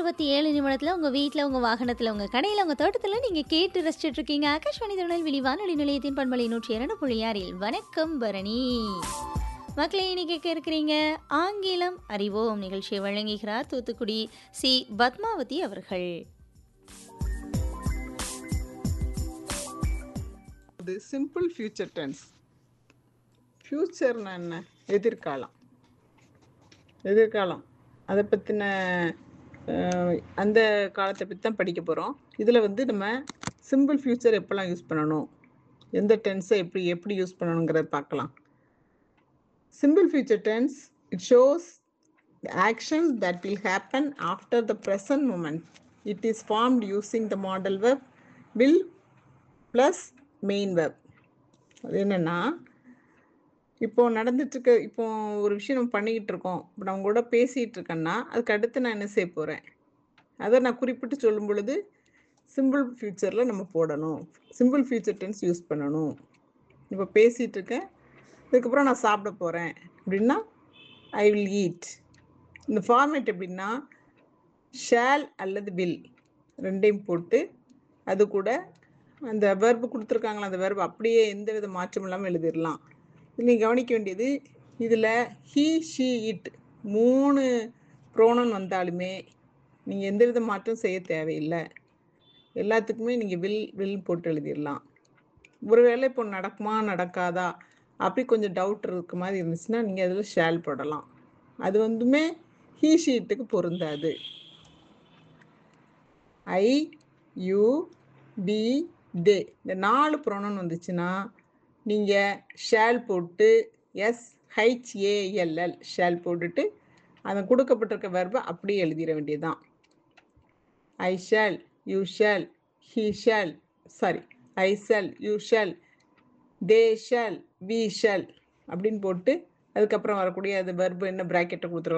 இருபத்தி ஏழு நிமிடத்தில் உங்கள் வீட்டில் உங்கள் வாகனத்தில் உங்கள் கடையில் உங்கள் தோட்டத்தில் நீங்கள் கேட்டு ரசிச்சுட்டு இருக்கீங்க ஆகாஷ்வாணி திருநெல்வேலி வானொலி நிலையத்தின் பண்பலை நூற்றி இரண்டு புள்ளி ஆறில் வணக்கம் பரணி மக்களே இன்னைக்கு கேட்க இருக்கிறீங்க ஆங்கிலம் அறிவோம் நிகழ்ச்சியை வழங்குகிறார் தூத்துக்குடி சி பத்மாவதி அவர்கள் இது சிம்பிள் ஃபியூச்சர் டென்ஸ் ஃப்யூச்சர்னா என்ன எதிர்காலம் எதிர்காலம் அதை பற்றின அந்த காலத்தை பற்றி தான் படிக்க போகிறோம் இதில் வந்து நம்ம சிம்பிள் ஃபியூச்சர் எப்போல்லாம் யூஸ் பண்ணணும் எந்த டென்ஸை எப்படி எப்படி யூஸ் பண்ணணுங்கிறத பார்க்கலாம் simple future tense it shows action that will happen after the present moment it is formed using the modal verb will plus main verb அது என்னென்னா இப்போ நடந்துட்டுருக்க இப்போ ஒரு விஷயம் நம்ம பண்ணிக்கிட்டு இருக்கோம் இப்போ நம்ம கூட பேசிகிட்டு இருக்கேன்னா அதுக்கு அடுத்து நான் என்ன செய்ய போகிறேன் அதை நான் குறிப்பிட்டு சொல்லும் பொழுது சிம்பிள் ஃபியூச்சரில் நம்ம போடணும் சிம்பிள் ஃபியூச்சர் டென்ஸ் யூஸ் பண்ணணும் இப்போ பேசிகிட்டு இருக்கேன் அதுக்கப்புறம் நான் சாப்பிட போகிறேன் அப்படின்னா ஐ வில் ஈட் இந்த ஃபார்மேட் எப்படின்னா ஷேல் அல்லது வில் ரெண்டையும் போட்டு அது கூட அந்த வெர்பு கொடுத்துருக்காங்களா அந்த வெர்பு அப்படியே எந்த வித மாற்றம் இல்லாமல் எழுதிடலாம் நீங்கள் கவனிக்க வேண்டியது இதில் ஹீ ஷீ இட் மூணு ப்ரோனன் வந்தாலுமே நீங்கள் எந்த வித மாற்றம் செய்ய தேவையில்லை எல்லாத்துக்குமே நீங்கள் வில் வில் போட்டு எழுதிடலாம் ஒருவேளை இப்போ நடக்குமா நடக்காதா அப்படி கொஞ்சம் டவுட் இருக்க மாதிரி இருந்துச்சுன்னா நீங்கள் அதில் ஷேல் போடலாம் அது வந்துமே ஹீ ஷீட்டுக்கு பொருந்தாது ஐ யூ பி தே இந்த நாலு ப்ரோனன் வந்துச்சுன்னா நீங்கள் ஷேல் போட்டு எஸ் ஹெச்ஏஎல்எல் ஷேல் போட்டுட்டு அதை கொடுக்கப்பட்டிருக்க வெர்பை அப்படியே எழுதிட வேண்டியதுதான் I shall you shall he shall sorry I shall you shall they shall we shall அப்படின்னு போட்டு அதுக்கப்புறம் வரக்கூடிய அது வெர்பு என்ன ப்ராக்கெட்டை கொடுத்துருவோம்